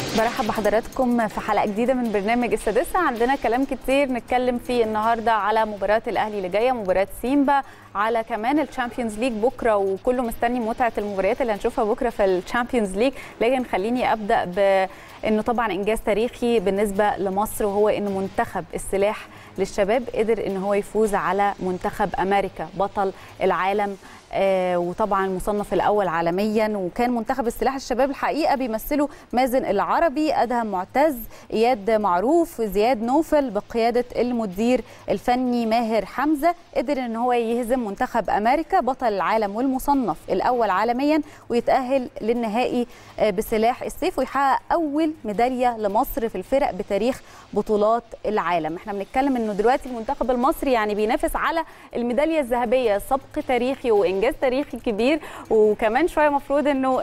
برحب بحضراتكم في حلقه جديده من برنامج السادسه عندنا كلام كتير نتكلم فيه النهارده على مباراه الاهلي اللي جايه مباراه سيمبا على كمان الشامبيونز ليج بكره وكله مستني متعه المباريات اللي هنشوفها بكره في الشامبيونز ليج لكن خليني ابدا بانه طبعا انجاز تاريخي بالنسبه لمصر وهو ان منتخب السلاح للشباب قدر ان هو يفوز على منتخب امريكا بطل العالم آه وطبعا المصنف الاول عالميا وكان منتخب السلاح الشباب الحقيقه بيمثله مازن العربي ادهم معتز اياد معروف زياد نوفل بقياده المدير الفني ماهر حمزه قدر ان هو يهزم منتخب امريكا بطل العالم والمصنف الاول عالميا ويتاهل للنهائي آه بسلاح السيف ويحقق اول ميداليه لمصر في الفرق بتاريخ بطولات العالم احنا بنتكلم انه دلوقتي المنتخب المصري يعني بينافس على الميداليه الذهبيه سبق تاريخي وانجاز تاريخي كبير وكمان شويه مفروض انه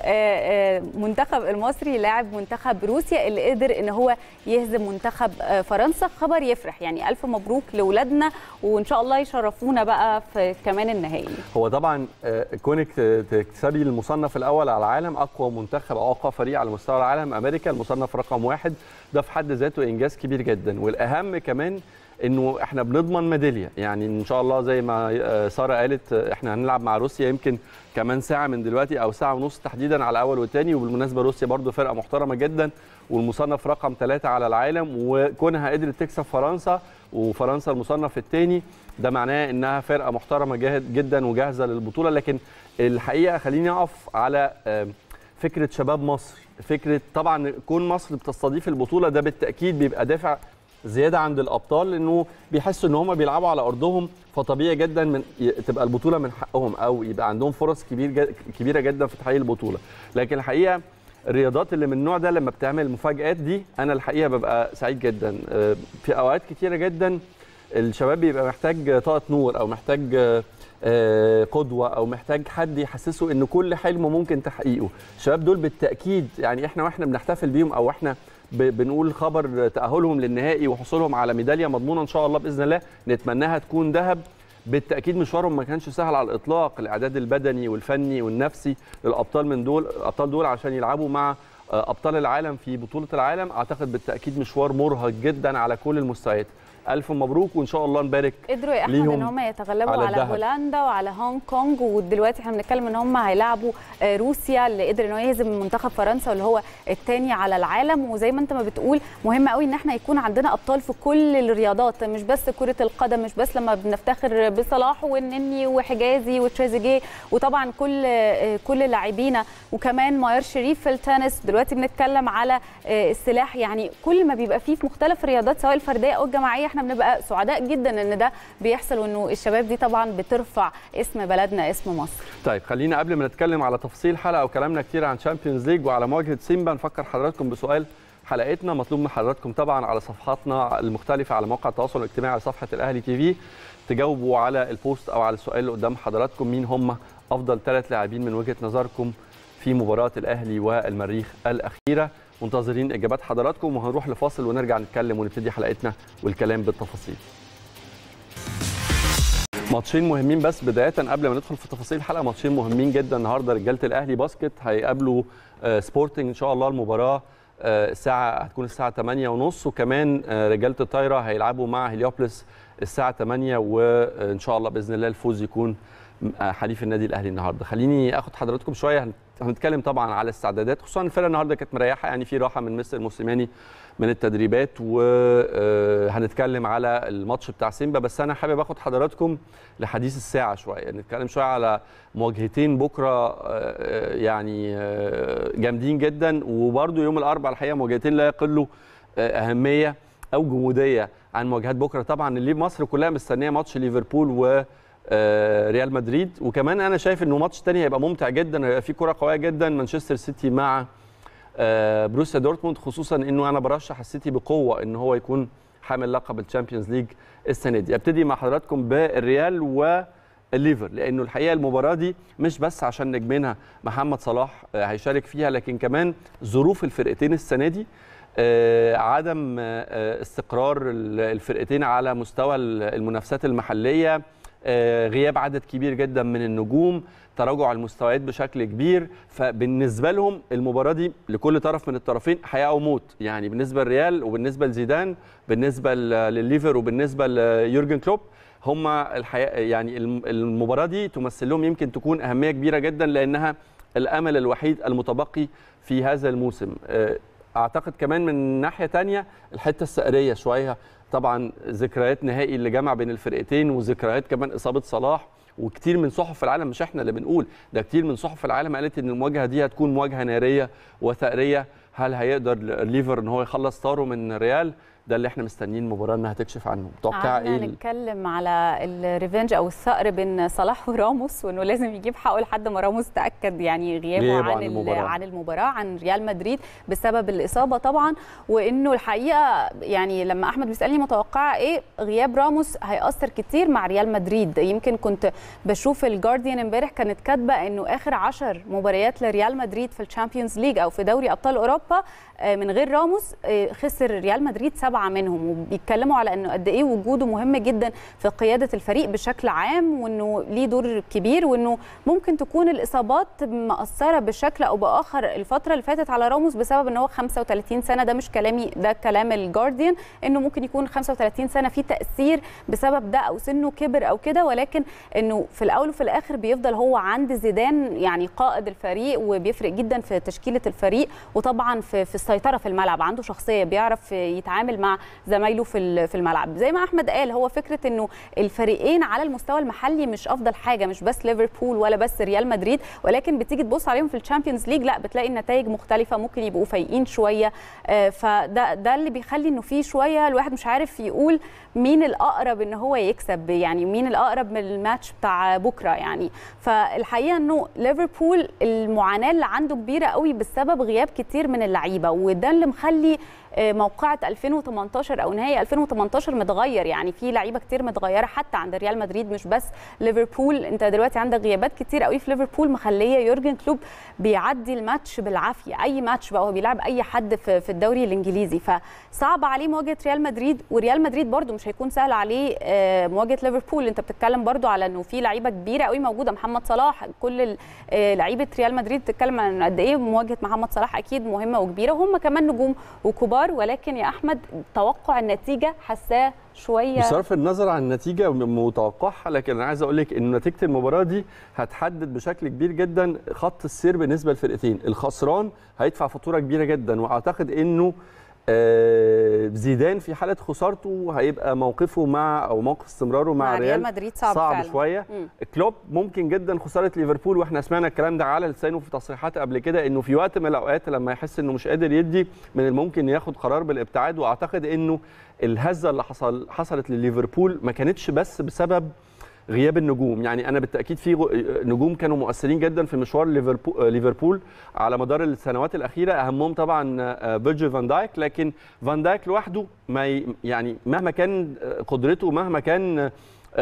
منتخب المصري يلاعب منتخب روسيا اللي قدر ان هو يهزم منتخب فرنسا خبر يفرح يعني الف مبروك لاولادنا وان شاء الله يشرفونا بقى في كمان النهائي هو طبعا كونك تكسبي المصنف الاول على العالم اقوى منتخب او اقوى فريق على مستوى العالم امريكا المصنف رقم واحد ده في حد ذاته انجاز كبير جدا والاهم كمان انه احنا بنضمن ميداليه يعني ان شاء الله زي ما ساره قالت احنا هنلعب مع روسيا يمكن كمان ساعه من دلوقتي او ساعه ونص تحديدا على اول والثاني وبالمناسبه روسيا برضو فرقه محترمه جدا والمصنف رقم ثلاثة على العالم وكونها قدرت تكسب فرنسا وفرنسا المصنف الثاني ده معناه انها فرقه محترمه جدا وجاهزه للبطوله لكن الحقيقه خليني اقف على فكره شباب مصر فكره طبعا كون مصر بتستضيف البطوله ده بالتاكيد بيبقى دافع زياده عند الابطال لانه بيحسوا ان هم بيلعبوا على ارضهم فطبيعي جدا من تبقى البطوله من حقهم او يبقى عندهم فرص كبير جد كبيره جدا في تحقيق البطوله لكن الحقيقه الرياضات اللي من النوع ده لما بتعمل المفاجات دي انا الحقيقه ببقى سعيد جدا في اوقات كتيره جدا الشباب بيبقى محتاج طاقه نور او محتاج قدوه او محتاج حد يحسسه ان كل حلم ممكن تحقيقه الشباب دول بالتاكيد يعني احنا واحنا بنحتفل بيهم او احنا بنقول خبر تاهلهم للنهائي وحصولهم على ميداليه مضمونه ان شاء الله باذن الله نتمناها تكون ذهب بالتاكيد مشوارهم ما كانش سهل على الاطلاق الاعداد البدني والفني والنفسي للابطال من دول الابطال دول عشان يلعبوا مع ابطال العالم في بطوله العالم اعتقد بالتاكيد مشوار مرهق جدا على كل المستويات الف مبروك وان شاء الله نبارك قدروا يا احمد ان هم يتغلبوا على, على هولندا وعلى هونج كونج ودلوقتي احنا بنتكلم ان هم هيلاعبوا روسيا اللي قدر ان هو يهزم منتخب فرنسا واللي هو الثاني على العالم وزي ما انت ما بتقول مهم قوي ان احنا يكون عندنا ابطال في كل الرياضات مش بس كره القدم مش بس لما بنفتخر بصلاح والنني وحجازي وتريزيجيه وطبعا كل كل لاعبينا وكمان ماير شريف في التنس دلوقتي بنتكلم على السلاح يعني كل ما بيبقى فيه في مختلف الرياضات سواء الفرديه او الجماعيه احنا بنبقى سعداء جدا ان ده بيحصل وانه الشباب دي طبعا بترفع اسم بلدنا اسم مصر. طيب خلينا قبل ما نتكلم على تفاصيل الحلقه وكلامنا كتير عن شامبيونز ليج وعلى مواجهه سيمبا نفكر حضراتكم بسؤال حلقتنا مطلوب من حضراتكم طبعا على صفحاتنا المختلفه على مواقع التواصل الاجتماعي على صفحه الاهلي تي في تجاوبوا على البوست او على السؤال اللي قدام حضراتكم مين هم افضل ثلاث لاعبين من وجهه نظركم في مباراه الاهلي والمريخ الاخيره منتظرين اجابات حضراتكم وهنروح لفاصل ونرجع نتكلم ونبتدي حلقتنا والكلام بالتفاصيل ماتشين مهمين بس بدايه قبل ما ندخل في تفاصيل الحلقه ماتشين مهمين جدا النهارده رجاله الاهلي باسكت هيقابلوا سبورتنج ان شاء الله المباراه الساعه هتكون الساعه 8:30 وكمان رجاله الطايره هيلعبوا مع هليوبلس الساعه 8 وان شاء الله باذن الله الفوز يكون حليف النادي الاهلي النهارده خليني اخد حضراتكم شويه هنتكلم طبعا على الاستعدادات خصوصا الفرقه النهارده كانت مريحه يعني في راحه من مستر موسيماني من التدريبات وهنتكلم على الماتش بتاع سيمبا بس انا حابب اخد حضراتكم لحديث الساعه شويه نتكلم شويه على مواجهتين بكره يعني جامدين جدا وبرده يوم الاربعاء الحقيقه مواجهتين لا يقلوا اهميه او جموديه عن مواجهات بكره طبعا اللي مصر كلها مستنيه ماتش ليفربول و ريال مدريد وكمان انا شايف انه ماتش تاني هيبقى ممتع جدا هيبقى فيه كره قويه جدا مانشستر سيتي مع بروسيا دورتموند خصوصا انه انا برشح السيتي بقوه ان هو يكون حامل لقب الشامبيونز ليج السنه دي ابتدي مع حضراتكم بالريال والليفر لانه الحقيقه المباراه دي مش بس عشان نجمينها محمد صلاح هيشارك فيها لكن كمان ظروف الفرقتين السنه دي عدم استقرار الفرقتين على مستوى المنافسات المحليه آه، غياب عدد كبير جدا من النجوم تراجع المستويات بشكل كبير فبالنسبه لهم المباراه دي لكل طرف من الطرفين حياه او موت يعني بالنسبه للريال وبالنسبه لزيدان بالنسبه ل- لليفر وبالنسبه ليورجن كلوب هم الحياه يعني الم- المباراه دي تمثل لهم يمكن تكون اهميه كبيره جدا لانها الامل الوحيد المتبقي في هذا الموسم آه، اعتقد كمان من ناحيه تانية الحته السقريه شويه طبعا ذكريات نهائي اللي جمع بين الفرقتين وذكريات كمان اصابه صلاح وكتير من صحف العالم مش احنا اللي بنقول ده كتير من صحف العالم قالت ان المواجهه دي هتكون مواجهه ناريه وثأريه هل هيقدر ليفر ان هو يخلص طاره من ريال ده اللي احنا مستنيين المباراه انها تكشف عنه متوقع قعدنا ايه ال- نتكلم على الريفنج او الثأر بين صلاح وراموس وانه لازم يجيب حقه لحد ما راموس تاكد يعني غيابه غيابه عن عن ال- المباراة. عن المباراه عن ريال مدريد بسبب الاصابه طبعا وانه الحقيقه يعني لما احمد بيسالني متوقعه ايه غياب راموس هياثر كتير مع ريال مدريد يمكن كنت بشوف الجارديان امبارح كانت كاتبه انه اخر 10 مباريات لريال مدريد في الشامبيونز ليج او في دوري ابطال اوروبا آه، من غير راموس آه، خسر ريال مدريد سبعه منهم وبيتكلموا على انه قد ايه وجوده مهم جدا في قياده الفريق بشكل عام وانه ليه دور كبير وانه ممكن تكون الاصابات مأثره بشكل او باخر الفتره اللي فاتت على راموس بسبب ان هو 35 سنه ده مش كلامي ده كلام الجارديان انه ممكن يكون 35 سنه في تاثير بسبب ده او سنه كبر او كده ولكن انه في الاول وفي الاخر بيفضل هو عند زيدان يعني قائد الفريق وبيفرق جدا في تشكيله الفريق وطبعا في في السيطره في الملعب عنده شخصيه بيعرف يتعامل مع زمايله في ال- في الملعب زي ما احمد قال هو فكره انه الفريقين على المستوى المحلي مش افضل حاجه مش بس ليفربول ولا بس ريال مدريد ولكن بتيجي تبص عليهم في الشامبيونز ليج لا بتلاقي النتائج مختلفه ممكن يبقوا فايقين شويه آه، فده ده اللي بيخلي انه في شويه الواحد مش عارف يقول مين الاقرب ان هو يكسب يعني مين الاقرب من الماتش بتاع بكره يعني فالحقيقه انه ليفربول المعاناه اللي عنده كبيره قوي بسبب غياب كتير من اللعيبه وده اللي مخلي آه، موقعة 2018 او نهائي 2018 متغير يعني في لعيبه كتير متغيره حتى عند ريال مدريد مش بس ليفربول انت دلوقتي عندك غيابات كتير قوي في ليفربول مخليه يورجن كلوب بيعدي الماتش بالعافيه اي ماتش بقى هو بيلعب اي حد في في الدوري الانجليزي فصعب عليه مواجهه ريال مدريد وريال مدريد برده مش هيكون سهل عليه آه، مواجهه ليفربول انت بتتكلم برده على انه في لعيبه كبيره قوي موجوده محمد صلاح كل ال- آه، لعيبه ريال مدريد بتتكلم عن قد ايه مواجهه محمد صلاح اكيد مهمه وكبيره وهم كمان نجوم وكبار ولكن يا احمد توقع النتيجه حاساه شويه بصرف النظر عن النتيجه متوقعها لكن انا عايز اقول لك ان نتيجه المباراه دي هتحدد بشكل كبير جدا خط السير بالنسبه للفرقتين الخسران هيدفع فاتوره كبيره جدا واعتقد انه آه، زيدان في حاله خسارته هيبقى موقفه مع او موقف استمراره مع, مع ريال ريال مدريد صعب صعب فعلا. شويه مم. كلوب ممكن جدا خساره ليفربول واحنا سمعنا الكلام ده على لسانه في تصريحات قبل كده انه في وقت من الاوقات لما يحس انه مش قادر يدي من الممكن ياخد قرار بالابتعاد واعتقد انه الهزه اللي حصل حصلت لليفربول ما كانتش بس بسبب غياب النجوم يعني انا بالتاكيد في غ- نجوم كانوا مؤثرين جدا في مشوار ليفربول ليفربول على مدار السنوات الاخيره اهمهم طبعا آه، فيرجيل فان دايك لكن فان دايك لوحده ما ي- يعني مهما كان آه، قدرته ومهما كان آه،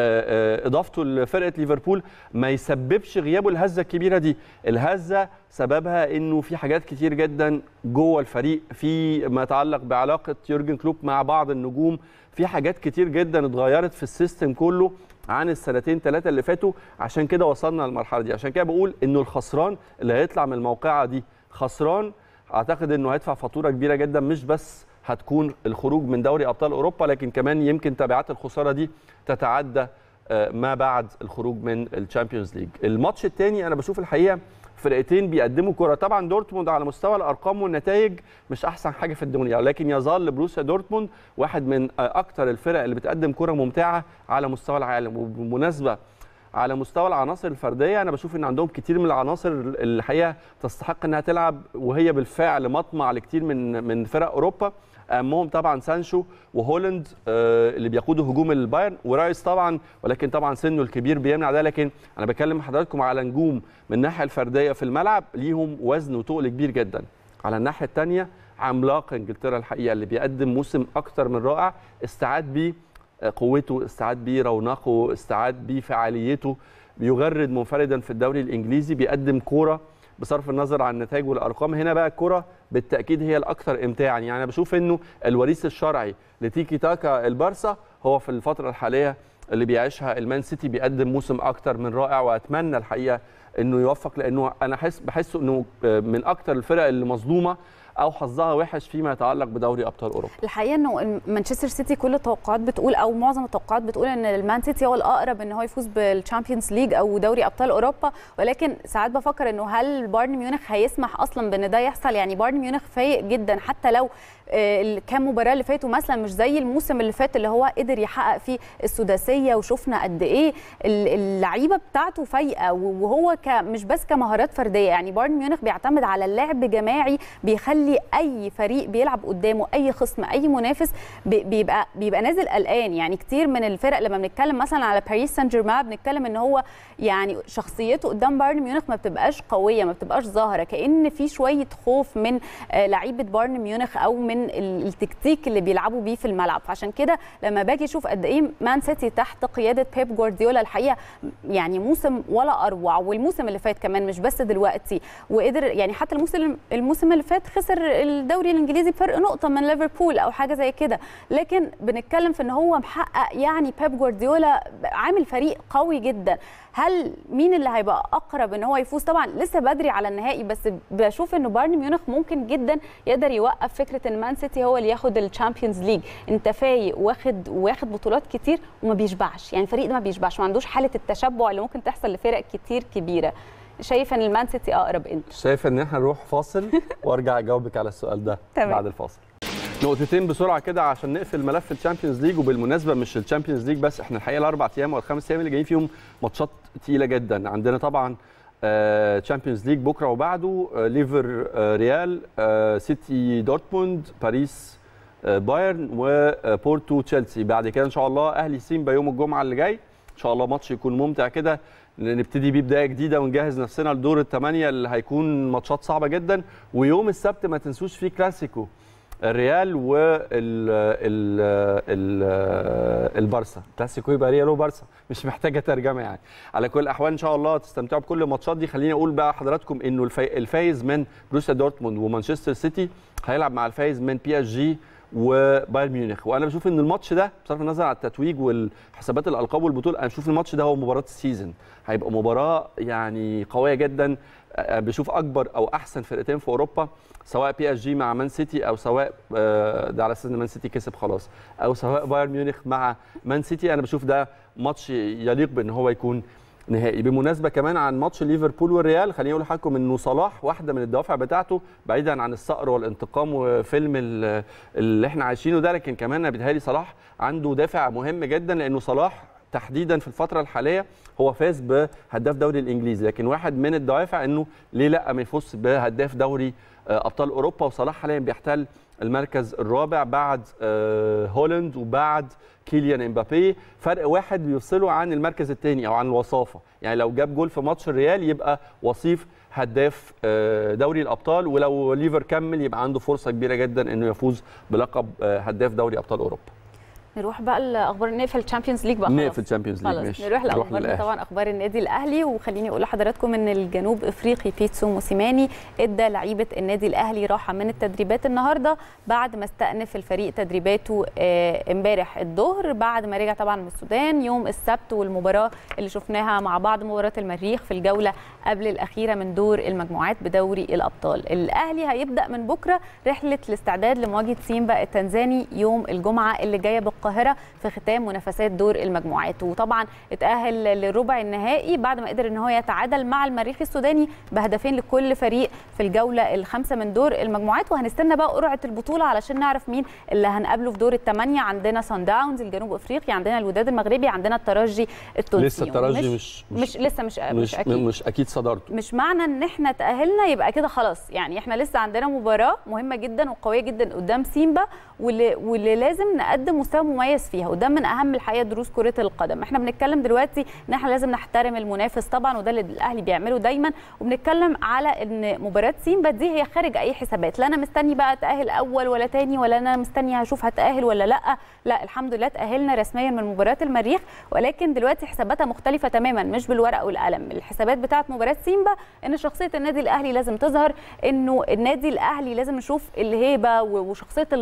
آه، اضافته لفرقه ليفربول ما يسببش غيابه الهزه الكبيره دي الهزه سببها انه في حاجات كتير جدا جوه الفريق في ما يتعلق بعلاقه يورجن كلوب مع بعض النجوم في حاجات كتير جدا اتغيرت في السيستم كله عن السنتين ثلاثه اللي فاتوا عشان كده وصلنا للمرحله دي عشان كده بقول انه الخسران اللي هيطلع من الموقعه دي خسران اعتقد انه هيدفع فاتوره كبيره جدا مش بس هتكون الخروج من دوري ابطال اوروبا لكن كمان يمكن تبعات الخساره دي تتعدى آه، ما بعد الخروج من الشامبيونز ليج الماتش الثاني انا بشوف الحقيقه فرقتين بيقدموا كرة طبعا دورتموند على مستوى الارقام والنتائج مش احسن حاجه في الدنيا لكن يظل بروسيا دورتموند واحد من آه، اكتر الفرق اللي بتقدم كرة ممتعه على مستوى العالم وبالمناسبه على مستوى العناصر الفرديه انا بشوف ان عندهم كتير من العناصر اللي الحقيقه تستحق انها تلعب وهي بالفعل مطمع لكتير من من فرق اوروبا اهمهم طبعا سانشو وهولاند آه، اللي بيقودوا هجوم البايرن ورايس طبعا ولكن طبعا سنه الكبير بيمنع ده لكن انا بكلم حضراتكم على نجوم من الناحيه الفرديه في الملعب ليهم وزن وتقل كبير جدا على الناحيه الثانيه عملاق انجلترا الحقيقه اللي بيقدم موسم اكتر من رائع استعاد بيه قوته استعاد بيه رونقه استعاد بيه فعاليته بيغرد منفردا في الدوري الانجليزي بيقدم كوره بصرف النظر عن النتائج والارقام هنا بقى الكره بالتاكيد هي الاكثر امتاعا يعني انا بشوف انه الوريث الشرعي لتيكي تاكا البارسا هو في الفتره الحاليه اللي بيعيشها المان سيتي بيقدم موسم اكتر من رائع واتمنى الحقيقه انه يوفق لانه انا حس بحس انه من اكتر الفرق اللي مظلومه او حظها وحش فيما يتعلق بدوري ابطال اوروبا الحقيقه انه مانشستر سيتي كل التوقعات بتقول او معظم التوقعات بتقول ان المان سيتي هو الاقرب ان هو يفوز بالتشامبيونز ليج او دوري ابطال اوروبا ولكن ساعات بفكر انه هل بايرن ميونخ هيسمح اصلا بان ده يحصل يعني بايرن ميونخ فايق جدا حتى لو الكام مباراه اللي فاتوا مثلا مش زي الموسم اللي فات اللي هو قدر يحقق فيه السداسيه وشفنا قد ايه اللعيبه بتاعته فايقه وهو ك مش بس كمهارات فرديه يعني بايرن ميونخ بيعتمد على اللعب جماعي بيخلي اي فريق بيلعب قدامه اي خصم اي منافس بيبقى بيبقى نازل قلقان يعني كتير من الفرق لما بنتكلم مثلا على باريس سان جيرمان بنتكلم ان هو يعني شخصيته قدام بايرن ميونخ ما بتبقاش قويه ما بتبقاش ظاهره كان في شويه خوف من لعيبه بايرن ميونخ او من من التكتيك اللي بيلعبوا بيه في الملعب فعشان كده لما باجي اشوف قد ايه مان سيتي تحت قياده بيب جوارديولا الحقيقه يعني موسم ولا اروع والموسم اللي فات كمان مش بس دلوقتي وقدر يعني حتى الموسم الموسم اللي فات خسر الدوري الانجليزي بفرق نقطه من ليفربول او حاجه زي كده لكن بنتكلم في ان هو محقق يعني بيب جوارديولا عامل فريق قوي جدا هل مين اللي هيبقى اقرب ان هو يفوز طبعا لسه بدري على النهائي بس بشوف انه بايرن ميونخ ممكن جدا يقدر يوقف فكره ان مان سيتي هو اللي ياخد الشامبيونز ليج انت فايق واخد واخد بطولات كتير وما بيشبعش يعني الفريق ده ما بيشبعش ما عندوش حاله التشبع اللي ممكن تحصل لفرق كتير كبيره شايفه ان المان سيتي اقرب انت شايفه ان احنا نروح فاصل وارجع اجاوبك على السؤال ده تمام. بعد الفاصل نقطتين بسرعه كده عشان نقفل ملف الشامبيونز ليج وبالمناسبه مش الشامبيونز ليج بس احنا الحقيقه الاربع ايام والخمس ايام اللي جايين فيهم ماتشات تقيله جدا عندنا طبعا تشامبيونز ليج بكره وبعده آه، ليفر آه، ريال آه، سيتي دورتموند باريس آه، بايرن وبورتو تشيلسي بعد كده ان شاء الله اهلي سيمبا يوم الجمعه اللي جاي ان شاء الله ماتش يكون ممتع كده نبتدي بيه بدايه جديده ونجهز نفسنا لدور الثمانيه اللي هيكون ماتشات صعبه جدا ويوم السبت ما تنسوش فيه كلاسيكو الريال وال ال ال البارسا كلاسيكو يبقى ريال وبارسا مش محتاجه ترجمه يعني على كل الاحوال ان شاء الله تستمتعوا بكل الماتشات دي خليني اقول بقى حضراتكم انه الفا- الفايز من بروسيا دورتموند ومانشستر سيتي هيلعب مع الفايز من بي اس جي وبايرن ميونخ وانا بشوف ان الماتش ده بصرف النظر عن التتويج والحسابات الالقاب والبطوله انا بشوف الماتش ده هو مباراه السيزون هيبقى مباراه يعني قويه جدا أه، بشوف اكبر او احسن فرقتين في اوروبا سواء بي اس جي مع مان سيتي او سواء أه، ده على اساس ان مان سيتي كسب خلاص او سواء بايرن ميونخ مع مان سيتي انا بشوف ده ماتش يليق بان هو يكون نهائي بالمناسبه كمان عن ماتش ليفربول والريال خليني اقول لحضراتكم انه صلاح واحده من الدوافع بتاعته بعيدا عن الصقر والانتقام وفيلم ال- اللي احنا عايشينه ده لكن كمان انا بيتهيألي صلاح عنده دافع مهم جدا لانه صلاح تحديدا في الفتره الحاليه هو فاز بهداف دوري الانجليزي لكن واحد من الدوافع انه ليه لا ما يفوز بهداف دوري آه، ابطال اوروبا وصلاح حاليا بيحتل المركز الرابع بعد آه، هولاند وبعد كيليان امبابي فرق واحد بيفصله عن المركز الثاني او عن الوصافه يعني لو جاب جول في ماتش الريال يبقى وصيف هداف آه، دوري الابطال ولو ليفر كمل يبقى عنده فرصه كبيره جدا انه يفوز بلقب آه، هداف دوري ابطال اوروبا نروح بقى لاخبار نقفل الشامبيونز ليج بقى خلاص. نقفل الشامبيونز ليج خلاص ماشي نروح لاخبار للأهلي. طبعا اخبار النادي الاهلي وخليني اقول لحضراتكم ان الجنوب افريقي بيتسو موسيماني ادى لعيبه النادي الاهلي راحه من التدريبات النهارده بعد ما استأنف الفريق تدريباته آه، امبارح الظهر بعد ما رجع طبعا من السودان يوم السبت والمباراه اللي شفناها مع بعض مباراه المريخ في الجوله قبل الاخيره من دور المجموعات بدوري الابطال الاهلي هيبدا من بكره رحله الاستعداد لمواجهه سيمبا التنزاني يوم الجمعه اللي جايه بالقاهره في ختام منافسات دور المجموعات وطبعا اتاهل للربع النهائي بعد ما قدر ان هو يتعادل مع المريخ السوداني بهدفين لكل فريق في الجوله الخامسه من دور المجموعات وهنستنى بقى قرعه البطوله علشان نعرف مين اللي هنقابله في دور الثمانيه عندنا سان داونز الجنوب افريقي عندنا الوداد المغربي عندنا الترجي التونسي لسه الترجي مش, مش مش لسه مش مش, مش اكيد مش اكيد صدارته مش معنى ان احنا تاهلنا يبقى كده خلاص يعني احنا لسه عندنا مباراه مهمه جدا وقويه جدا قدام سيمبا واللي, واللي لازم نقدم مستوى مميز فيها وده من اهم الحقيقه دروس كره القدم احنا بنتكلم دلوقتي ان احنا لازم نحترم المنافس طبعا وده اللي الاهلي بيعمله دايما وبنتكلم على ان مباراه سيمبا دي هي خارج اي حسابات لا انا مستني بقى اتاهل اول ولا تاني ولا انا مستني هشوف هتاهل ولا لا لا الحمد لله تاهلنا رسميا من مباراه المريخ ولكن دلوقتي حساباتها مختلفه تماما مش بالورق والقلم الحسابات بتاعه مباراه سيمبا ان شخصيه النادي الاهلي لازم تظهر انه النادي الاهلي لازم نشوف الهيبه و- وشخصيه البطل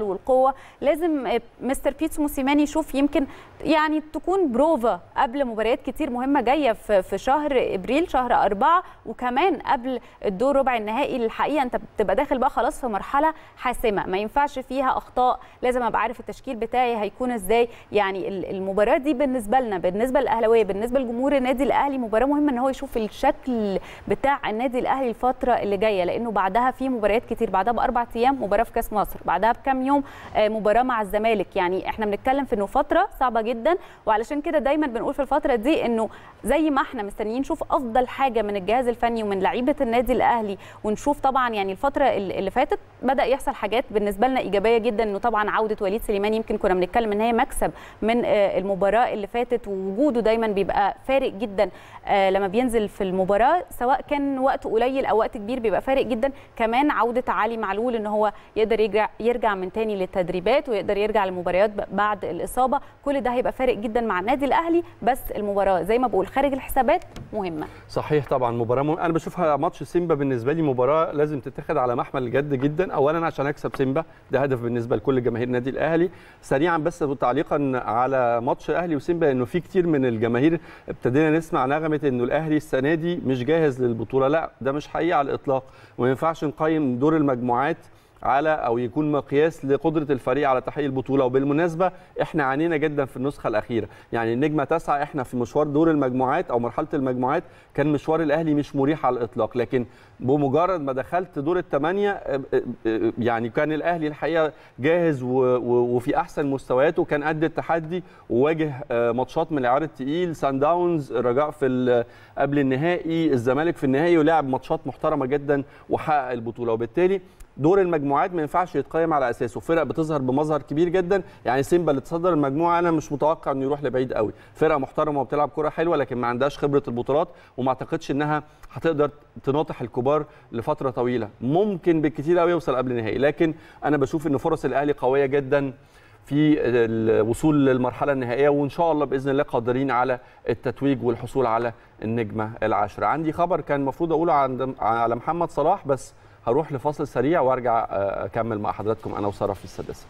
والقوه لازم آه، مستر بيتس موسيماني يشوف يمكن يعني تكون بروفا قبل مباريات كتير مهمه جايه في في شهر ابريل شهر أربعة وكمان قبل الدور ربع النهائي الحقيقه انت بتبقى داخل بقى خلاص في مرحله حاسمه ما ينفعش فيها اخطاء لازم ابقى عارف التشكيل بتاعي هيكون ازاي يعني ال- المباراه دي بالنسبه لنا بالنسبه للاهلاويه بالنسبه لجمهور النادي الاهلي مباراه مهمه ان هو يشوف الشكل بتاع النادي الاهلي الفتره اللي جايه لانه بعدها في مباريات كتير بعدها باربع ايام مباراه في كاس مصر بعدها بكام يوم آه، مباراه مع الزمالك يعني احنا بنتكلم في انه فتره صعبه جدا وعلشان كده دايما بنقول في الفتره دي انه زي ما احنا مستنيين نشوف افضل حاجه من الجهاز الفني ومن لعيبه النادي الاهلي ونشوف طبعا يعني الفتره اللي اللي فاتت بدا يحصل حاجات بالنسبه لنا ايجابيه جدا انه طبعا عوده وليد سليمان يمكن كنا بنتكلم ان هي مكسب من آه، المباراه اللي فاتت ووجوده دايما بيبقى فارق جدا آه، لما بينزل في المباراه سواء كان وقت قليل او وقت كبير بيبقى فارق جدا كمان عوده علي معلول ان هو يقدر يرجع يرجع من تاني للتدريبات ويقدر يرجع للمباريات ب- بعد الاصابه كل ده هيبقى فارق جدا مع النادي الاهلي بس المباراه زي ما بقول خارج الحسابات مهمه صحيح طبعا مباراه مهم. انا بشوفها ماتش سيمبا بالنسبه لي مباراه لازم تتاخد على محمل الجد جدا اولا عشان اكسب سيمبا ده هدف بالنسبه لكل جماهير النادي الاهلي سريعا بس تعليقا على ماتش الاهلي وسيمبا انه في كتير من الجماهير ابتدينا نسمع نغمه انه الاهلي السنه دي مش جاهز للبطوله لا ده مش حقيقي على الاطلاق وما ينفعش نقيم دور المجموعات على او يكون مقياس لقدره الفريق على تحقيق البطوله وبالمناسبه احنا عانينا جدا في النسخه الاخيره يعني النجمه تسعه احنا في مشوار دور المجموعات او مرحله المجموعات كان مشوار الاهلي مش مريح على الاطلاق لكن بمجرد ما دخلت دور الثمانيه اه، اه، اه، يعني كان الاهلي الحقيقه جاهز و- و- وفي احسن مستوياته كان قد التحدي وواجه اه، ماتشات من العيار التقيل سان داونز الرجاء في ال- قبل النهائي الزمالك في النهائي ولعب ماتشات محترمه جدا وحقق البطوله وبالتالي دور المجموعات ما ينفعش يتقيم على اساسه فرق بتظهر بمظهر كبير جدا يعني سيمبا اللي تصدر المجموعه انا مش متوقع انه يروح لبعيد قوي فرقه محترمه وبتلعب كره حلوه لكن ما عندهاش خبره البطولات وما اعتقدش انها هتقدر تناطح الكبار لفتره طويله ممكن بالكثير قوي يوصل قبل النهائي لكن انا بشوف ان فرص الاهلي قويه جدا في الوصول للمرحله النهائيه وان شاء الله باذن الله قادرين على التتويج والحصول على النجمه العاشره عندي خبر كان المفروض اقوله عند على محمد صلاح بس هروح لفاصل سريع وارجع آه، اكمل مع حضراتكم انا وساره في السادسه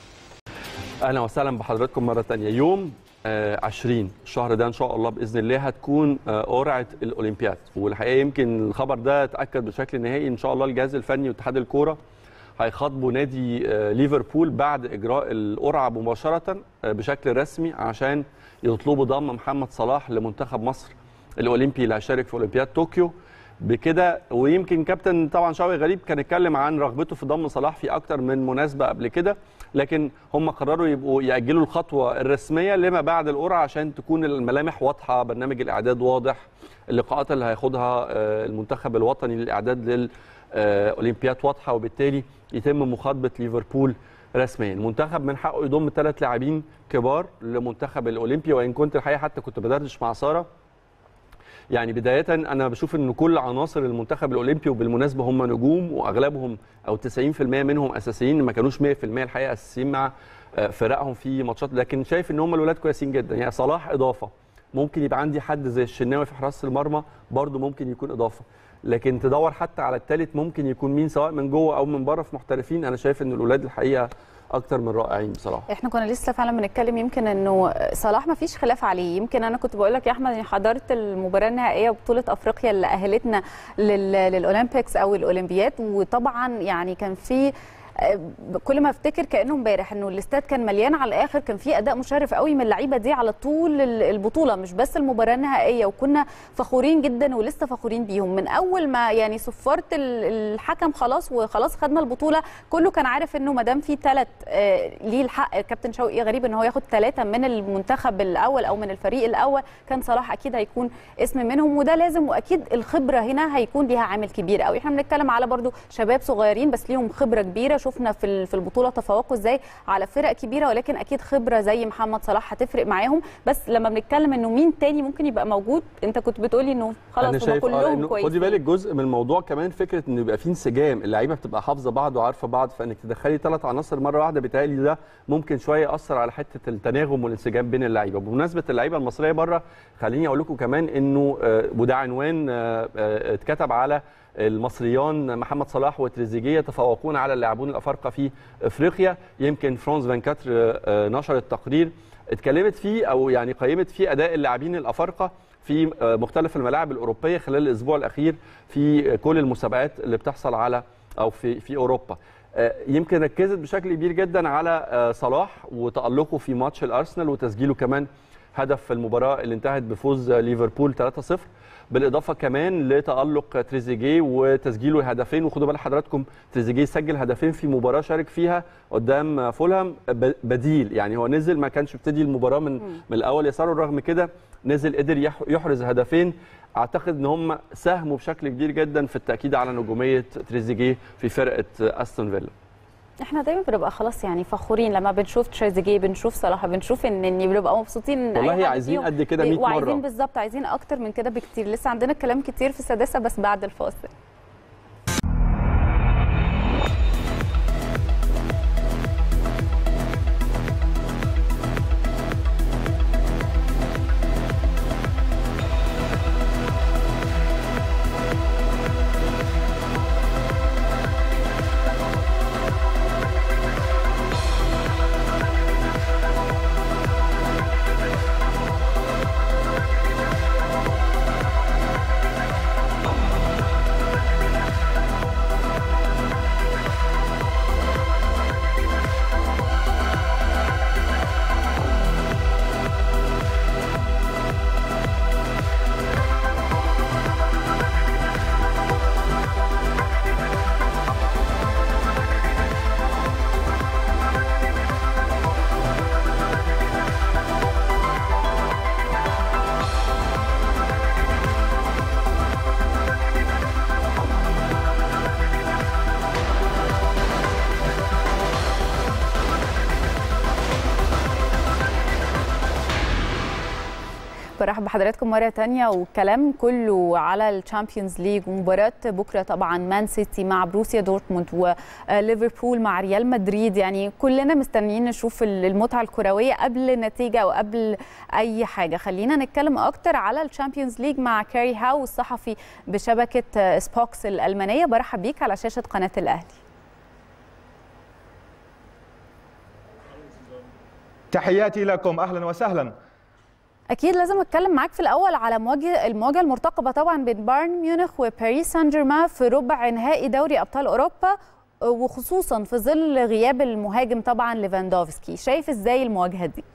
اهلا وسهلا بحضراتكم مره تانية يوم آه، 20 الشهر ده ان شاء الله باذن الله هتكون آه، قرعه الاولمبياد والحقيقه يمكن الخبر ده اتاكد بشكل نهائي ان شاء الله الجهاز الفني واتحاد الكوره هيخاطبوا نادي آه، ليفربول بعد اجراء القرعه مباشره آه، بشكل رسمي عشان يطلبوا ضم محمد صلاح لمنتخب مصر الاولمبي اللي هيشارك في اولمبياد طوكيو بكده ويمكن كابتن طبعا شوقي غريب كان اتكلم عن رغبته في ضم صلاح في اكتر من مناسبه قبل كده لكن هم قرروا يبقوا ياجلوا الخطوه الرسميه لما بعد القرعه عشان تكون الملامح واضحه برنامج الاعداد واضح اللقاءات اللي هياخدها آه، المنتخب الوطني للاعداد للاولمبياد واضحه وبالتالي يتم مخاطبه ليفربول رسميا المنتخب من حقه يضم ثلاث لاعبين كبار لمنتخب الاولمبي وان كنت الحقيقه حتى كنت بدردش مع ساره يعني بداية أنا بشوف إن كل عناصر المنتخب الأولمبي وبالمناسبة هم نجوم وأغلبهم أو 90% منهم أساسيين ما كانوش 100% الحقيقة أساسيين مع آه، فرقهم في ماتشات لكن شايف إن هم الولاد كويسين جدا يعني صلاح إضافة ممكن يبقى عندي حد زي الشناوي في حراسة المرمى برضه ممكن يكون إضافة لكن تدور حتى على الثالث ممكن يكون مين سواء من جوه أو من بره في محترفين أنا شايف إن الولاد الحقيقة أكتر من رائعين بصراحة احنا كنا لسه فعلا بنتكلم يمكن انه صلاح ما فيش خلاف عليه يمكن انا كنت بقول لك يا احمد اني حضرت المباراه النهائيه بطوله افريقيا اللي اهلتنا لل- للاولمبيكس او الاولمبياد وطبعا يعني كان في آه، كل ما افتكر كانه امبارح انه الاستاد كان مليان على الاخر كان في اداء مشرف قوي من اللعيبه دي على طول ال- البطوله مش بس المباراه النهائيه وكنا فخورين جدا ولسه فخورين بيهم من اول ما يعني صفرت ال- الحكم خلاص وخلاص خدنا البطوله كله كان عارف انه ما دام في ثلاث ليه الحق كابتن شوقي غريب ان هو ياخد ثلاثه من المنتخب الاول او من الفريق الاول كان صلاح اكيد هيكون اسم منهم وده لازم واكيد الخبره هنا هيكون ليها عامل كبير قوي احنا بنتكلم على برضو شباب صغيرين بس ليهم خبره كبيره شفنا في ال- في البطوله تفوقوا ازاي على فرق كبيره ولكن اكيد خبره زي محمد صلاح هتفرق معاهم بس لما بنتكلم انه مين تاني ممكن يبقى موجود انت كنت بتقولي انه انا خلاص هم شايف آه، كلهم إنه كويسين خدي بالك جزء من الموضوع كمان فكره انه يبقى في انسجام اللعيبه بتبقى حافظه بعض وعارفه بعض فانك تدخلي ثلاث عناصر مره واحده بيتهيألي ده ممكن شويه ياثر على حته التناغم والانسجام بين اللعيبه بمناسبه اللعيبه المصريه بره خليني اقول لكم كمان انه آه، وده عنوان آه، آه، اتكتب على المصريان محمد صلاح وتريزيجيه يتفوقون على اللاعبون الافارقه في افريقيا يمكن فرانس فانكاتر نشرت تقرير اتكلمت فيه او يعني قيمت فيه اداء اللاعبين الافارقه في مختلف الملاعب الاوروبيه خلال الاسبوع الاخير في كل المسابقات اللي بتحصل على او في في اوروبا يمكن ركزت بشكل كبير جدا على صلاح وتالقه في ماتش الارسنال وتسجيله كمان هدف في المباراه اللي انتهت بفوز ليفربول 3-0 بالاضافه كمان لتالق تريزيجيه وتسجيله هدفين وخدوا بال حضراتكم تريزيجيه سجل هدفين في مباراه شارك فيها قدام فولهام بديل يعني هو نزل ما كانش ابتدي المباراه من من الاول يساره رغم كده نزل قدر يحرز هدفين اعتقد ان هم ساهموا بشكل كبير جدا في التاكيد على نجوميه تريزيجيه في فرقه استون فيلا احنا دايما بنبقى خلاص يعني فخورين لما بنشوف تريزيجيه بنشوف صلاح بنشوف ان ان بنبقى مبسوطين ان والله عايزين قد كده 100 مره وعايزين بالظبط عايزين اكتر من كده بكتير لسه عندنا كلام كتير في السادسه بس بعد الفاصل برحب بحضراتكم مره تانية والكلام كله على الشامبيونز ليج ومباراه بكره طبعا مان سيتي مع بروسيا دورتموند وليفربول مع ريال مدريد يعني كلنا مستنيين نشوف المتعه الكرويه قبل نتيجه او قبل اي حاجه خلينا نتكلم اكتر على الشامبيونز ليج مع كاري هاو الصحفي بشبكه سبوكس الالمانيه برحب بيك على شاشه قناه الاهلي تحياتي لكم اهلا وسهلا اكيد لازم اتكلم معاك في الاول على مواجهه المواجهه المرتقبه طبعا بين بايرن ميونخ وباريس سان جيرمان في ربع نهائي دوري ابطال اوروبا وخصوصا في ظل غياب المهاجم طبعا ليفاندوفسكي شايف ازاي المواجهه دي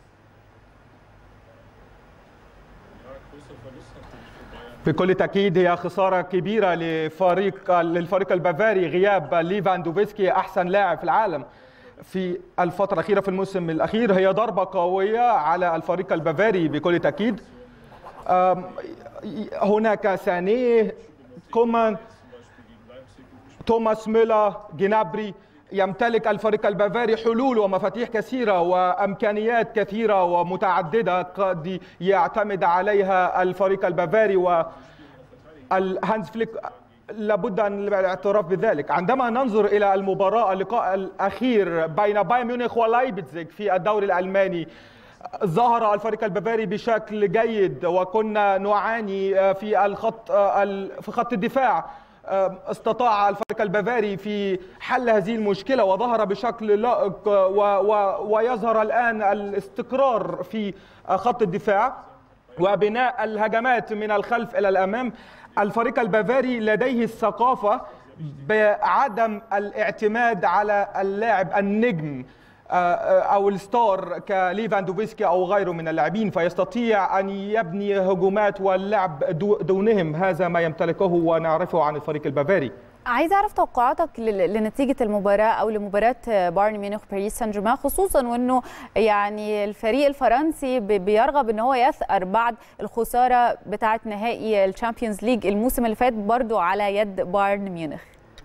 بكل تاكيد هي خساره كبيره لفريق للفريق البافاري غياب ليفاندوفسكي احسن لاعب في العالم في الفترة الأخيرة في الموسم الأخير هي ضربة قوية على الفريق البافاري بكل تأكيد هناك سانيه كومان توماس ميلا جنابري يمتلك الفريق البافاري حلول ومفاتيح كثيرة وأمكانيات كثيرة ومتعددة قد يعتمد عليها الفريق البافاري والهانز فليك لابد ان الاعتراف بذلك عندما ننظر الى المباراه اللقاء الاخير بين بايرن ميونخ ولايبزيج في الدوري الالماني ظهر الفريق البافاري بشكل جيد وكنا نعاني في الخط في خط الدفاع استطاع الفريق البافاري في حل هذه المشكله وظهر بشكل لائق ويظهر الان الاستقرار في خط الدفاع وبناء الهجمات من الخلف الى الامام الفريق البافاري لديه الثقافة بعدم الاعتماد على اللاعب النجم او الستار كليفاندوفسكي او غيره من اللاعبين فيستطيع ان يبني هجومات واللعب دونهم هذا ما يمتلكه ونعرفه عن الفريق البافاري عايز اعرف توقعاتك لنتيجه المباراه او لمباراه بايرن ميونخ باريس سان جيرمان خصوصا وانه يعني الفريق الفرنسي بيرغب ان هو يثأر بعد الخساره بتاعه نهائي الشامبيونز ليج الموسم اللي فات برضو على يد بايرن ميونخ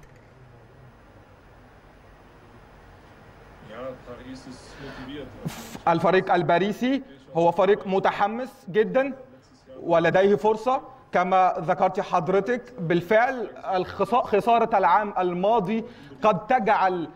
الفريق الباريسي هو فريق متحمس جدا ولديه فرصه كما ذكرت حضرتك بالفعل خسارة العام الماضي قد تجعل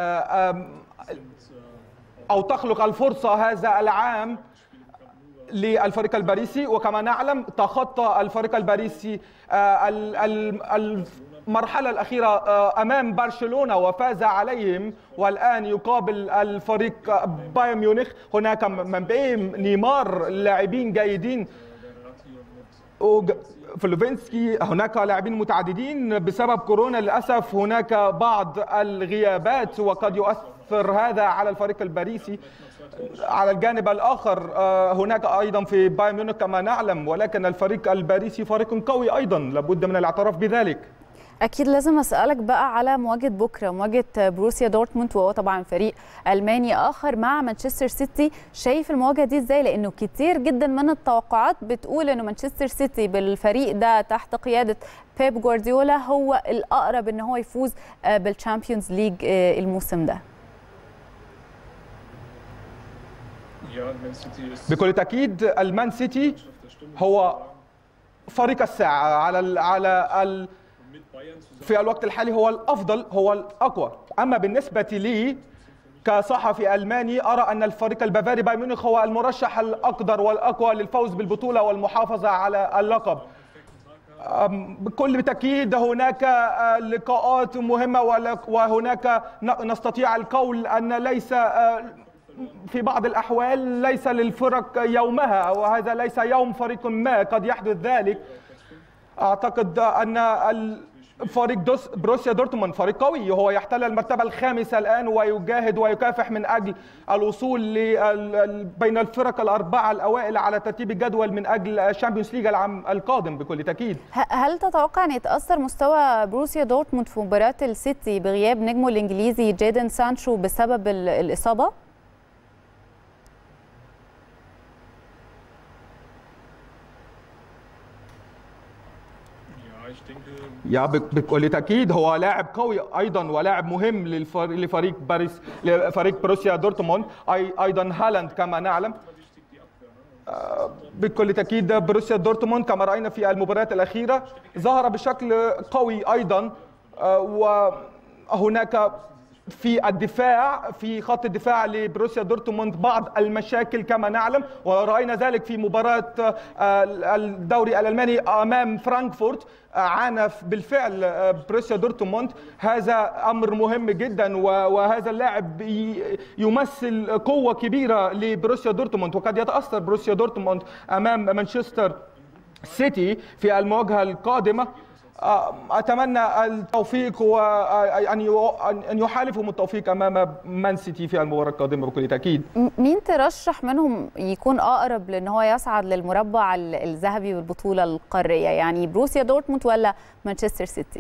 أو تخلق الفرصة هذا العام للفريق الباريسي وكما نعلم تخطى الفريق الباريسي المرحلة الأخيرة آه، أمام برشلونة وفاز عليهم والآن يقابل الفريق آه، بايرن ميونخ هناك من بين نيمار لاعبين جيدين وج- فلوفينسكي هناك لاعبين متعددين بسبب كورونا للاسف هناك بعض الغيابات وقد يؤثر هذا على الفريق الباريسي على الجانب الاخر آه، هناك ايضا في بايرن ميونخ كما نعلم ولكن الفريق الباريسي فريق قوي ايضا لابد من الاعتراف بذلك اكيد لازم اسالك بقى على مواجهه بكره مواجهه بروسيا دورتموند وهو طبعا فريق الماني اخر مع مانشستر سيتي شايف المواجهه دي ازاي لانه كتير جدا من التوقعات بتقول انه مانشستر سيتي بالفريق ده تحت قياده بيب جوارديولا هو الاقرب ان هو يفوز آه، بالتشامبيونز ليج آه، الموسم ده بكل تاكيد المان سيتي هو فريق الساعه على ال على ال في الوقت الحالي هو الافضل هو الاقوى اما بالنسبه لي كصحفي الماني ارى ان الفريق البافاري بايرن ميونخ هو المرشح الاقدر والاقوى للفوز بالبطوله والمحافظه على اللقب أم، بكل تأكيد هناك آه، لقاءات مهمة ولك- وهناك ن- نستطيع القول أن ليس آه، في بعض الأحوال ليس للفرق يومها وهذا ليس يوم فريق ما قد يحدث ذلك أعتقد أن الفريق دوس بروسيا دورتموند فريق قوي هو يحتل المرتبة الخامسة الآن ويجاهد ويكافح من أجل الوصول لل- ال- بين الفرق الأربعة الأوائل على ترتيب الجدول من أجل الشامبيونز ليج العام القادم بكل تأكيد ه- هل تتوقع ان يتاثر مستوى بروسيا دورتموند في مباراه السيتي بغياب نجمه الانجليزي جيدن سانشو بسبب ال- الاصابه يا بك- بكل تأكيد هو لاعب قوي أيضا ولاعب مهم للفر- لفريق باريس لفريق بروسيا دورتموند أي أيضا هالاند كما نعلم آه، بكل تأكيد بروسيا دورتموند كما رأينا في المباريات الأخيرة ظهر بشكل قوي أيضا آه، وهناك في الدفاع في خط الدفاع لبروسيا دورتموند بعض المشاكل كما نعلم ورأينا ذلك في مباراة آه، الدوري الألماني أمام فرانكفورت آه، عانى بالفعل آه، بروسيا دورتموند هذا أمر مهم جدا و- وهذا اللاعب ي- يمثل قوة كبيرة لبروسيا دورتموند وقد يتأثر بروسيا دورتموند أمام مانشستر سيتي في المواجهة القادمة آه، أتمنى التوفيق وأن أن يحالفهم التوفيق أمام مان سيتي في المباراة القادمة بكل تأكيد م- مين ترشح منهم يكون اقرب لان هو يصعد للمربع ال- الذهبي بالبطوله القاريه يعني بروسيا دورتموند ولا مانشستر سيتي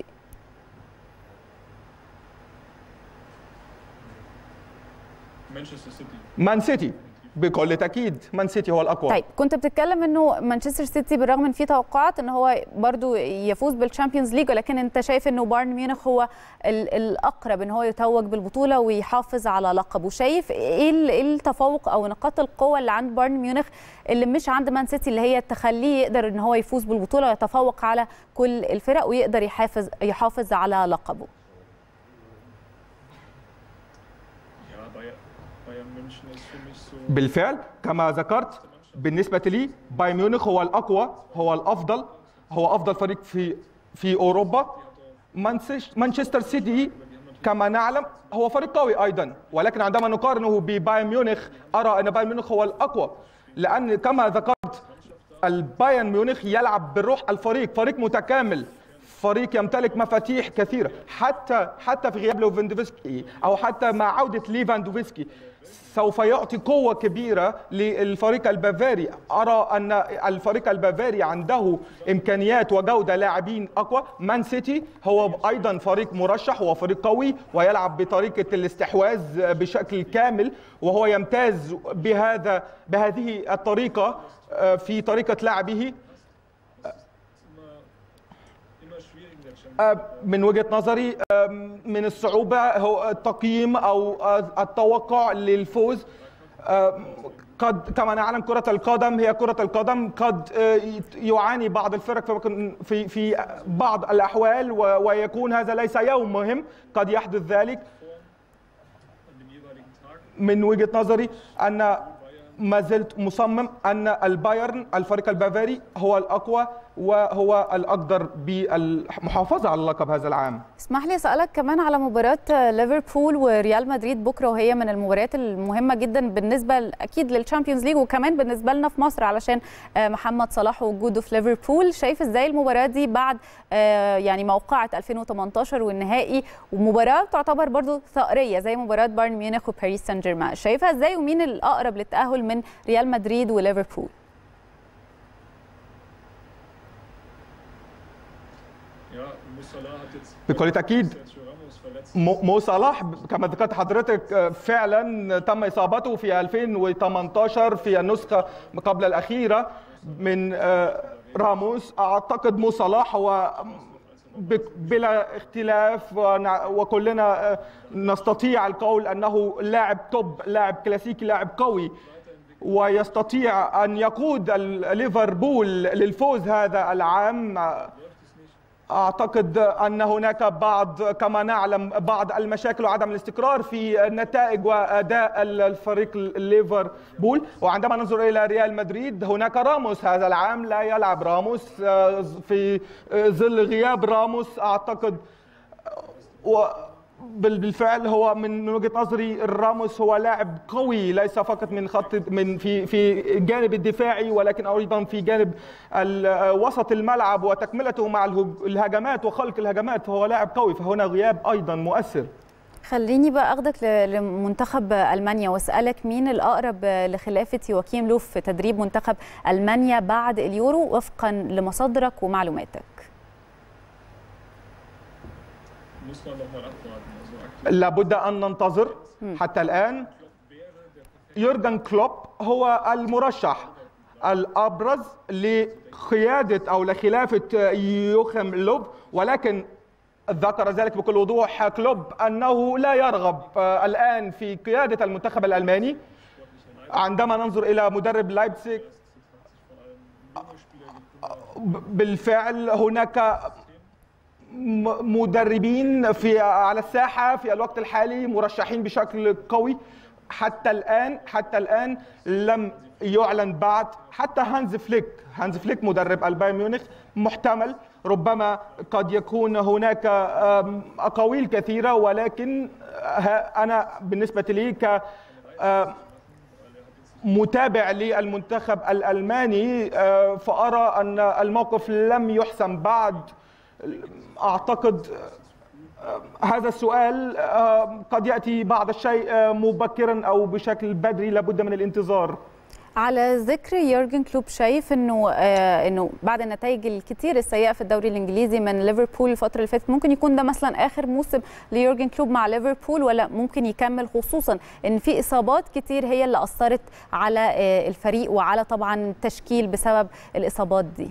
مانشستر سيتي مان سيتي بكل تأكيد مان سيتي هو الأقوى طيب كنت بتتكلم انه مانشستر سيتي بالرغم من في توقعات ان هو برضو يفوز بالشامبيونز ليج ولكن انت شايف انه بايرن ميونخ هو ال- الاقرب ان هو يتوج بالبطوله ويحافظ على لقبه شايف ايه ال- إيه التفوق او نقاط القوه اللي عند بايرن ميونخ اللي مش عند مان سيتي اللي هي تخليه يقدر ان هو يفوز بالبطوله ويتفوق على كل الفرق ويقدر يحافظ يحافظ على لقبه Ja, Bayern, Bayern München ist für mich so. بالفعل كما ذكرت بالنسبة لي بايرن ميونخ هو الأقوى هو الأفضل هو أفضل فريق في في أوروبا مانسيش- مانشستر سيتي كما نعلم هو فريق قوي أيضا ولكن عندما نقارنه ببايرن ميونخ أرى أن بايرن ميونخ هو الأقوى لأن كما ذكرت البايرن ميونخ يلعب بالروح الفريق فريق متكامل فريق يمتلك مفاتيح كثيره حتى حتى في غياب ليفاندوفسكي او حتى مع عوده ليفاندوفسكي سوف يعطي قوه كبيره للفريق البافاري ارى ان الفريق البافاري عنده امكانيات وجوده لاعبين اقوى مان سيتي هو ايضا فريق مرشح هو فريق قوي ويلعب بطريقه الاستحواذ بشكل كامل وهو يمتاز بهذا بهذه الطريقه آه، في طريقه لعبه Immer schwierig in der Champions آه، من وجهة نظري آه، من الصعوبة هو التقييم أو آه، التوقع للفوز آه، قد كما نعلم كرة القدم هي كرة القدم قد آه، يعاني بعض الفرق في- في في بعض الأحوال و- ويكون هذا ليس يوم مهم قد يحدث ذلك an dem jeweiligen Tag. من وجهة نظري أن Bayern ما زلت مصمم ان البايرن الفريق البافاري هو الاقوى وهو الاقدر بالمحافظه على اللقب هذا العام اسمح لي اسالك كمان على مباراه ليفربول وريال مدريد بكره وهي من المباريات المهمه جدا بالنسبه ل- اكيد للتشامبيونز ليج وكمان بالنسبه لنا في مصر علشان آه، محمد صلاح ووجوده في ليفربول شايف ازاي المباراه دي بعد آه، يعني موقعه 2018 والنهائي ومباراه تعتبر برضو ثأريه زي مباراه بايرن ميونخ وباريس سان جيرمان شايفها ازاي ومين الاقرب للتاهل من ريال مدريد وليفربول Ja, Musala hat jetzt بكل تاكيد Sergio Ramos verletzt. مو مو صلاح كما ذكرت حضرتك آه، فعلا تم اصابته في 2018 في النسخه قبل الاخيره من آه، راموس اعتقد مو صلاح هو بك- بلا اختلاف ونع- وكلنا آه، نستطيع القول انه لاعب توب لاعب كلاسيكي لاعب قوي ويستطيع ان يقود ال- ليفربول للفوز هذا العام آه، اعتقد ان هناك بعض كما نعلم بعض المشاكل وعدم الاستقرار في النتائج واداء الفريق ليفربول وعندما ننظر الى ريال مدريد هناك راموس هذا العام لا يلعب راموس آه، في ظل غياب راموس اعتقد و بال- بالفعل هو من وجهه نظري راموس هو لاعب قوي ليس فقط من خط من في في الجانب الدفاعي ولكن ايضا في جانب ال- وسط الملعب وتكملته مع الهج- الهجمات وخلق الهجمات فهو لاعب قوي فهنا غياب ايضا مؤثر خليني بقى اخدك ل- لمنتخب المانيا واسالك مين الاقرب لخلافه يواكيم لوف في تدريب منتخب المانيا بعد اليورو وفقا لمصادرك ومعلوماتك Muss man noch mal abwarten. Also aktuell لابد ان ننتظر حتى الان يورجن كلوب هو المرشح الابرز لقياده او لخلافه يوخم لوب ولكن ذكر ذلك بكل وضوح كلوب انه لا يرغب آه، الان في قياده المنتخب الالماني عندما ننظر الى مدرب لايبزيج بالفعل هناك م- مدربين في على الساحه في الوقت الحالي مرشحين بشكل قوي حتى الان حتى الان لم يعلن بعد حتى هانز فليك هانز فليك مدرب البايرن ميونخ محتمل ربما قد يكون هناك آم، اقاويل كثيره ولكن ها- انا بالنسبه لي ك آم، متابع للمنتخب الالماني آه، فارى ان الموقف لم يحسم بعد اعتقد آه، هذا السؤال آه، قد ياتي بعض الشيء آه، مبكرا او بشكل بدري لابد من الانتظار على ذكر يورجن كلوب شايف انه آه انه بعد النتائج الكتير السيئه في الدوري الانجليزي من ليفربول الفتره اللي فاتت ممكن يكون ده مثلا اخر موسم ليورجن كلوب مع ليفربول ولا ممكن يكمل خصوصا ان في اصابات كتير هي اللي اثرت على آه الفريق وعلى طبعا التشكيل بسبب الاصابات دي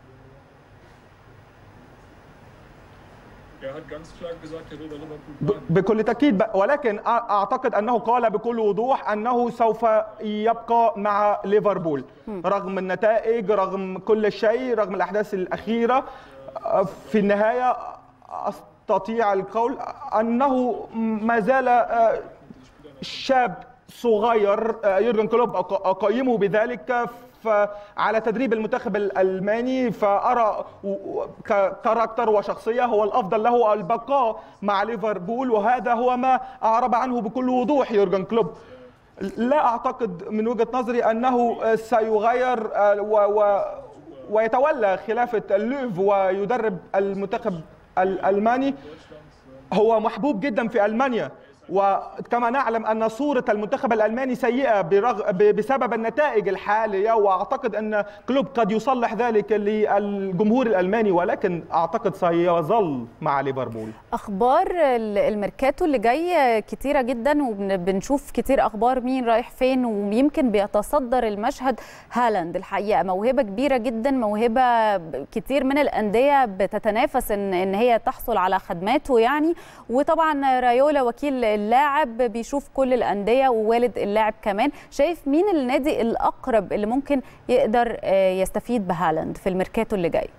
Er hat ganz klar gesagt, er will bei Liverpool ب- bleiben. بكل تاكيد ب- ولكن أ- اعتقد انه قال بكل وضوح انه سوف يبقى مع ليفربول رغم النتائج رغم كل شيء رغم الاحداث الاخيره آه، في النهايه استطيع القول انه ما زال آه، شاب صغير آه، يورجن كلوب أق- اقيمه بذلك على تدريب المنتخب الالماني فارى و- و- ككاركتر وشخصيه هو الافضل له البقاء مع ليفربول وهذا هو ما اعرب عنه بكل وضوح يورجن كلوب لا اعتقد من وجهه نظري انه آه، سيغير آه، و و ويتولى خلافه اللوف ويدرب المنتخب الالماني هو محبوب جدا في المانيا وكما نعلم ان صوره المنتخب الالماني سيئه برغ... ب- بسبب النتائج الحاليه واعتقد ان كلوب قد يصلح ذلك للجمهور الالماني ولكن اعتقد سيظل مع ليفربول اخبار ال- الميركاتو اللي جاي كتيره جدا وبنشوف كتير اخبار مين رايح فين ويمكن بيتصدر المشهد هالاند الحقيقه موهبه كبيره جدا موهبه ب- كتير من الانديه بتتنافس ان ان هي تحصل على خدماته يعني وطبعا رايولا وكيل اللاعب بيشوف كل الانديه ووالد اللاعب كمان شايف مين النادي الاقرب اللي ممكن يقدر آه، يستفيد بهالاند في الميركاتو اللي جاي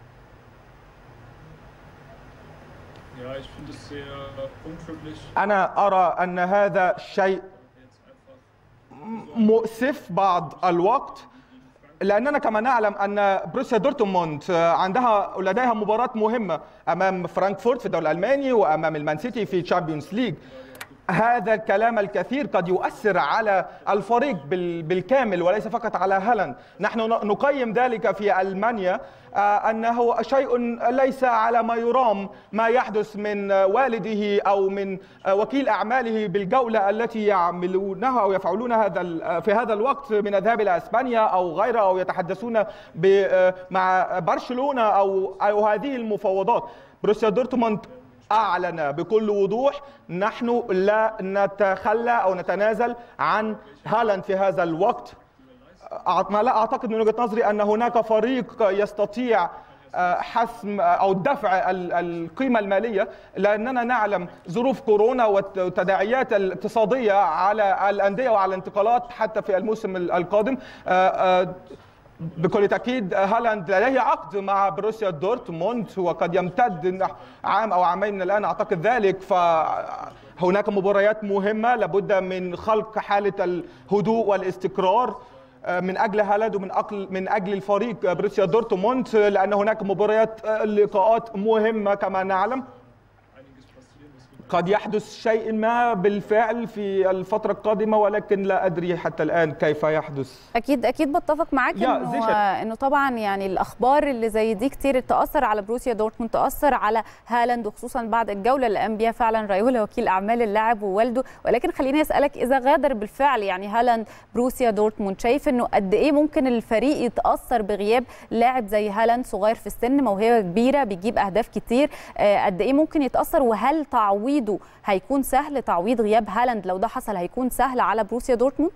Ja, ich finde es sehr unglücklich. انا ارى ان هذا شيء Jetzt einfach مؤسف بعض الوقت لاننا كما نعلم ان بروسيا دورتموند عندها لديها مباراه مهمه امام فرانكفورت في الدوري الالماني وامام المان سيتي في تشامبيونز ليج هذا الكلام الكثير قد يؤثر على الفريق بال- بالكامل وليس فقط على هالاند نحن ن- نقيم ذلك في ألمانيا آه، أنه شيء ليس على ما يرام ما يحدث من آه، والده أو من آه، وكيل أعماله بالجولة التي يعملونها أو يفعلون هذا ال- آه، في هذا الوقت من الذهاب إلى إسبانيا أو غيرها أو يتحدثون ب- آه، مع برشلونة أو أو هذه المفاوضات بروسيا دورتموند أعلن بكل وضوح نحن لا نتخلى أو نتنازل عن هالاند في هذا الوقت أع- ما لا أعتقد من وجهة نظري أن هناك فريق يستطيع آه، حسم أو دفع ال- القيمة المالية لأننا نعلم ظروف كورونا والتداعيات الاقتصادية على الأندية وعلى الانتقالات حتى في الموسم ال- القادم آه، آه، بكل تأكيد هالاند لديه عقد مع بروسيا دورتموند وقد يمتد نحو عام أو عامين من الآن أعتقد ذلك فهناك مباريات مهمة لابد من خلق حالة الهدوء والاستقرار آه، من اجل هالاند ومن اجل من اجل الفريق آه، بروسيا دورتموند آه، لان هناك مباريات آه، لقاءات مهمه كما نعلم قد يحدث شيء ما بالفعل في الفتره القادمه ولكن لا ادري حتى الان كيف يحدث اكيد اكيد بتفق معاك يا انه زي شك. انه طبعا يعني الاخبار اللي زي دي كتير تاثر على بروسيا دورتموند تاثر على هالاند وخصوصا بعد الجوله اللي قام بيها فعلا رايولا وكيل اعمال اللاعب ووالده ولكن خليني اسالك اذا غادر بالفعل يعني هالاند بروسيا دورتموند شايف انه قد ايه ممكن الفريق يتاثر بغياب لاعب زي هالاند صغير في السن موهبه كبيره بيجيب اهداف كتير آه، قد ايه ممكن يتاثر وهل تعويضه هيكون سهل تعويض غياب هالاند لو ده حصل هيكون سهل على بروسيا دورتموند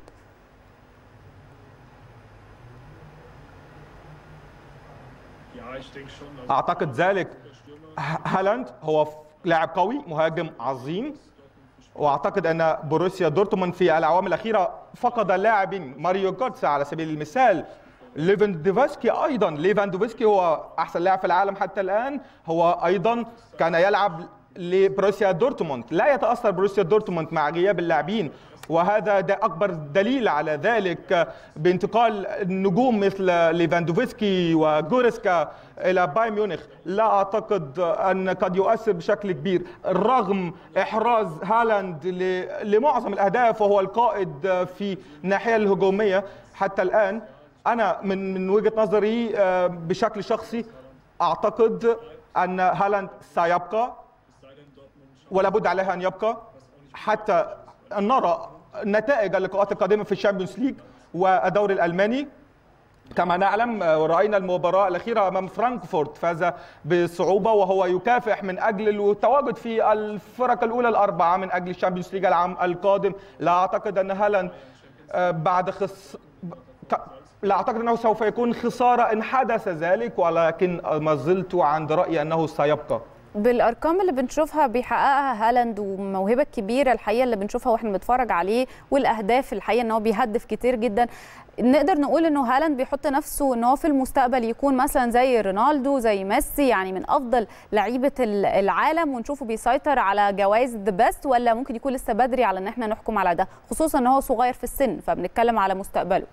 Ja, ich denke schon. Also, اعتقد ذلك Stürmer ه- هالاند هو ف- لاعب قوي مهاجم عظيم واعتقد ان بروسيا دورتموند في الاعوام الاخيره فقد لاعبين ماريو جوتسا على سبيل المثال ليفاندوفسكي ايضا ليفاندوفسكي هو احسن لاعب في العالم حتى الان هو ايضا كان يلعب لبروسيا دورتموند لا يتاثر بروسيا دورتموند مع غياب اللاعبين وهذا ده اكبر دليل على ذلك بانتقال نجوم مثل ليفاندوفسكي وجوريسكا الى بايرن ميونخ لا اعتقد ان قد يؤثر بشكل كبير رغم احراز هالاند ل- لمعظم الاهداف وهو القائد في الناحيه الهجوميه حتى الان انا من من وجهه نظري آه، بشكل شخصي اعتقد ان هالاند سيبقى ولا بد عليه ان يبقى حتى أن نرى نتائج اللقاءات القادمه في الشامبيونز ليج والدوري الالماني كما نعلم آه، راينا المباراه الاخيره امام فرانكفورت فاز بصعوبه وهو يكافح من اجل التواجد في الفرق الاولى الاربعه من اجل الشامبيونز ليج العام القادم لا اعتقد ان هالاند آه، بعد خص ك- لا اعتقد انه سوف يكون خساره ان حدث ذلك ولكن ما زلت عند رايي انه سيبقى بالارقام اللي بنشوفها بيحققها هالاند والموهبه الكبيره الحقيقه اللي بنشوفها واحنا بنتفرج عليه والاهداف الحقيقه ان هو بيهدف كتير جدا نقدر نقول انه هالاند بيحط نفسه ان هو في المستقبل يكون مثلا زي رونالدو زي ميسي يعني من افضل لعيبه ال- العالم ونشوفه بيسيطر على جوائز ذا بيست ولا ممكن يكون لسه بدري على ان احنا نحكم على ده خصوصا ان هو صغير في السن فبنتكلم على مستقبله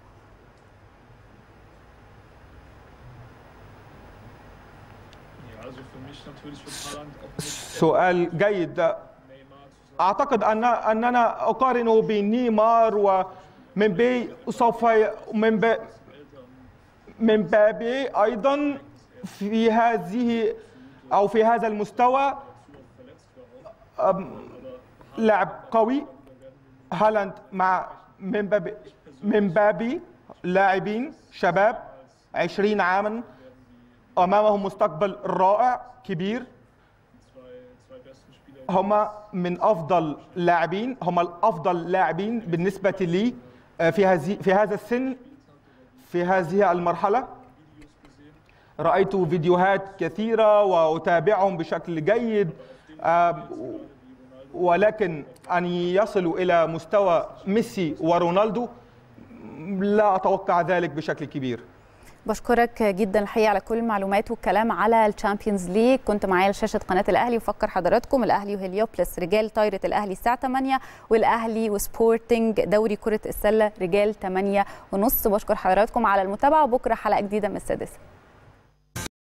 ja, also für mich natürlich wird Haaland auch mit سؤال جيد Neymar zusammen. اعتقد ان اننا اقارنه بنيمار ومن بي سوف ي- من بي من بابي ايضا في هذه او في هذا المستوى أم، لاعب قوي هالاند مع من بابي من بابي لاعبين شباب 20 عاما امامهم مستقبل رائع كبير Zwei, zwei besten Spieler. هما من افضل لاعبين هما الافضل لاعبين بالنسبه لي آه، في هذه في هذا السن في هذه المرحله رايت فيديوهات كثيره واتابعهم بشكل جيد آه، ولكن ان يصلوا الى مستوى ميسي ورونالدو لا اتوقع ذلك بشكل كبير بشكرك جدا الحقيقه على كل المعلومات والكلام على الشامبيونز ليج كنت معايا على شاشه قناه الاهلي وفكر حضراتكم الاهلي وهليوبلس رجال طايره الاهلي الساعه 8 والاهلي وسبورتنج دوري كره السله رجال 8 ونص بشكر حضراتكم على المتابعه وبكره حلقه جديده من السادسه